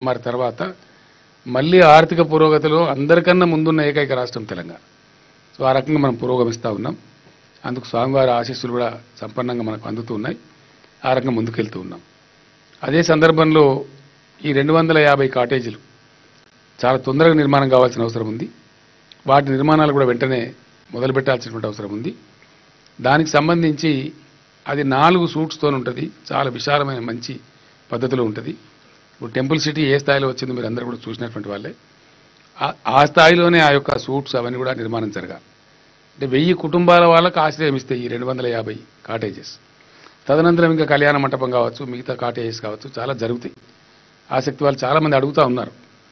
మరి తర్వాత మళ్ళీ ఆర్థిక పురోగతిలో అందరికన్నా ముందున్న ఏకైక రాష్ట్రం తెలంగాణ సో ఆ రకంగా మనం పురోగమిస్తూ ఉన్నాం అందుకు స్వామివారి ఆశీస్సులు కూడా సంపన్నంగా మనకు అందుతూ ఉన్నాయి ఆ రకంగా ముందుకెళ్తూ ఉన్నాం అదే సందర్భంలో ఈ రెండు వందల యాభై కాటేజీలు చాలా తొందరగా నిర్మాణం కావాల్సిన అవసరం ఉంది వాటి నిర్మాణాలు కూడా వెంటనే మొదలు పెట్టాల్సినటువంటి అవసరం ఉంది దానికి సంబంధించి అది నాలుగు సూట్స్తో ఉంటుంది చాలా విశాలమైన మంచి పద్ధతిలో ఉంటుంది ఇప్పుడు టెంపుల్ సిటీ ఏ స్థాయిలో వచ్చిందో మీరు అందరూ కూడా చూసినటువంటి వాళ్ళే ఆ- ఆ స్థాయిలోనే ఆ యొక్క సూట్స్ అవన్నీ కూడా నిర్మాణం జరగాలి అంటే వెయ్యి కుటుంబాల వాళ్ళకు ఆశ్రయం ఇస్తాయి ఈ రెండు వందల యాభై కాటేజెస్ తదనంతరం ఇంకా కళ్యాణ మంటపం కావచ్చు మిగతా కాటేజెస్ కావచ్చు చాలా జరుగుతాయి ఆసక్తి వాళ్ళు చాలామంది అడుగుతూ ఉన్నారు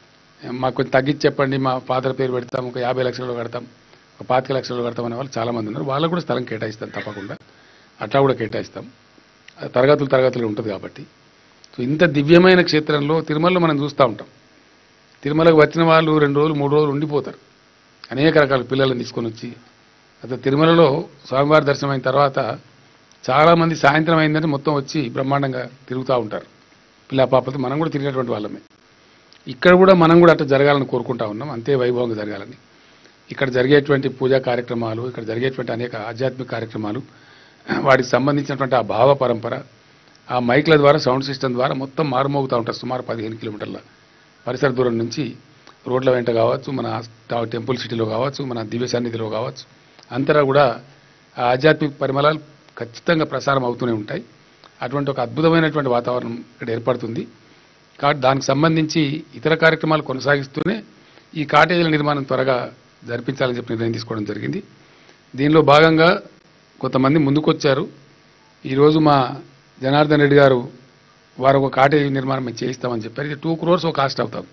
మాకు కొంచెం తగ్గించి చెప్పండి మా ఫాదర్ పేరు పెడతాం ఒక యాభై లక్షలు కడతాం ఒక పాతిక లక్షలు కడతాం అనే వాళ్ళు చాలామంది ఉన్నారు వాళ్ళకు కూడా స్థలం కేటాయిస్తాం తప్పకుండా అట్లా కూడా కేటాయిస్తాం అది తరగతులు తరగతులు ఉంటుంది కాబట్టి సో ఇంత దివ్యమైన క్షేత్రంలో తిరుమలలో మనం చూస్తూ ఉంటాం తిరుమలకు వచ్చిన వాళ్ళు రెండు రోజులు మూడు రోజులు ఉండిపోతారు అనేక రకాల పిల్లలను తీసుకొని వచ్చి అసలు తిరుమలలో స్వామివారి దర్శనం అయిన తర్వాత చాలామంది సాయంత్రం అయిందంటే మొత్తం వచ్చి బ్రహ్మాండంగా తిరుగుతూ ఉంటారు పిల్ల పాపలతో మనం కూడా తిరిగినటువంటి వాళ్ళమే ఇక్కడ కూడా మనం కూడా అట్లా జరగాలని కోరుకుంటా ఉన్నాం అంతే వైభవంగా జరగాలని ఇక్కడ జరిగేటువంటి పూజా కార్యక్రమాలు ఇక్కడ జరిగేటువంటి అనేక ఆధ్యాత్మిక కార్యక్రమాలు వాటికి సంబంధించినటువంటి ఆ భావ పరంపర ఆ మైక్ల ద్వారా సౌండ్ సిస్టమ్ ద్వారా మొత్తం మారుమోగుతూ ఉంటారు సుమారు పదిహేను కిలోమీటర్ల పరిసర దూరం నుంచి రోడ్ల వెంట కావచ్చు మన టా- టెంపుల్ సిటీలో కావచ్చు మన దివ్య సన్నిధిలో కావచ్చు అంతటా కూడా ఆ ఆధ్యాత్మిక పరిమళాలు ఖచ్చితంగా ప్రసారం అవుతూనే ఉంటాయి అటువంటి ఒక అద్భుతమైనటువంటి వాతావరణం ఇక్కడ ఏర్పడుతుంది కాబట్టి దానికి సంబంధించి ఇతర కార్యక్రమాలు కొనసాగిస్తూనే ఈ కాటేజీల నిర్మాణం త్వరగా జరిపించాలని చెప్పి నిర్ణయం తీసుకోవడం జరిగింది దీనిలో భాగంగా కొంతమంది ముందుకొచ్చారు ఈరోజు మా జనార్దన్ రెడ్డి గారు వారు ఒక కాటేజీ నిర్మాణం మేము చేయిస్తామని చెప్పారు ఇది టూ క్రోర్స్ ఒక కాస్ట్ అవుతుంది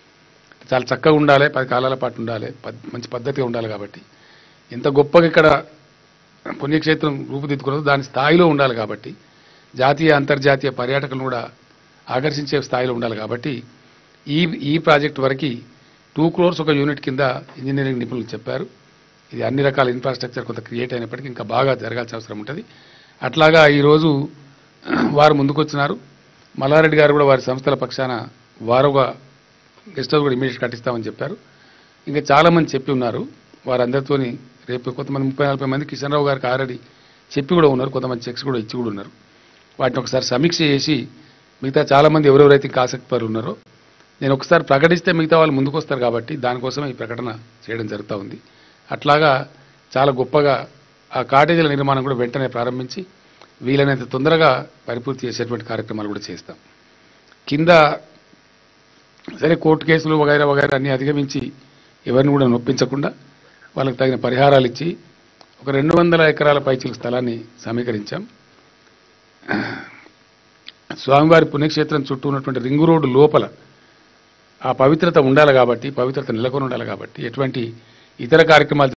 చాలా చక్కగా ఉండాలి పది కాలాల పాటు ఉండాలి పద్- మంచి పద్ధతిగా ఉండాలి కాబట్టి ఇంత గొప్పగా ఇక్కడ పుణ్యక్షేత్రం రూపుదిద్దుకున్నదో దాని స్థాయిలో ఉండాలి కాబట్టి జాతీయ అంతర్జాతీయ పర్యాటకులను కూడా ఆకర్షించే స్థాయిలో ఉండాలి కాబట్టి ఈ ఈ ప్రాజెక్ట్ వరకు టూ క్రోర్స్ ఒక యూనిట్ కింద ఇంజనీరింగ్ నిపుణులు చెప్పారు ఇది అన్ని రకాల ఇన్ఫ్రాస్ట్రక్చర్ కొంత క్రియేట్ అయినప్పటికీ ఇంకా బాగా జరగాల్సిన అవసరం ఉంటుంది అట్లాగా ఈరోజు వారు ముందుకొచ్చినారు మల్లారెడ్డి గారు కూడా వారి సంస్థల పక్షాన వారు ఒక గెస్ట్ హౌస్ కూడా ఇమీడియట్ కట్టిస్తామని చెప్పారు ఇంకా చాలామంది చెప్పి ఉన్నారు వారందరితోని రేపు కొంతమంది ముప్పై నలభై మంది కిషన్ రావు గారికి ఆల్రెడీ చెప్పి కూడా ఉన్నారు కొంతమంది చెక్స్ కూడా ఇచ్చి కూడా ఉన్నారు వాటిని ఒకసారి సమీక్ష చేసి మిగతా చాలామంది ఎవరెవరైతే ఇంకా ఆసక్తి పరులు ఉన్నారో నేను ఒకసారి ప్రకటిస్తే మిగతా వాళ్ళు ముందుకు వస్తారు కాబట్టి దానికోసం ఈ ప్రకటన చేయడం జరుగుతూ ఉంది అట్లాగా చాలా గొప్పగా ఆ కాటేజీల నిర్మాణం కూడా వెంటనే ప్రారంభించి వీలైనంత తొందరగా పరిపూర్తి చేసేటువంటి కార్యక్రమాలు కూడా చేస్తాం కింద సరే కోర్టు కేసులు వగైరా వగైరా అన్ని అధిగమించి ఎవరిని కూడా నొప్పించకుండా వాళ్ళకి తగిన పరిహారాలు ఇచ్చి ఒక రెండు వందల ఎకరాల పైచిల స్థలాన్ని సమీకరించాం స్వామివారి పుణ్యక్షేత్రం చుట్టూ ఉన్నటువంటి రింగు రోడ్డు లోపల ఆ పవిత్రత ఉండాలి కాబట్టి పవిత్రత నెలకొని ఉండాలి కాబట్టి ఎటువంటి ఇతర కార్యక్రమాలు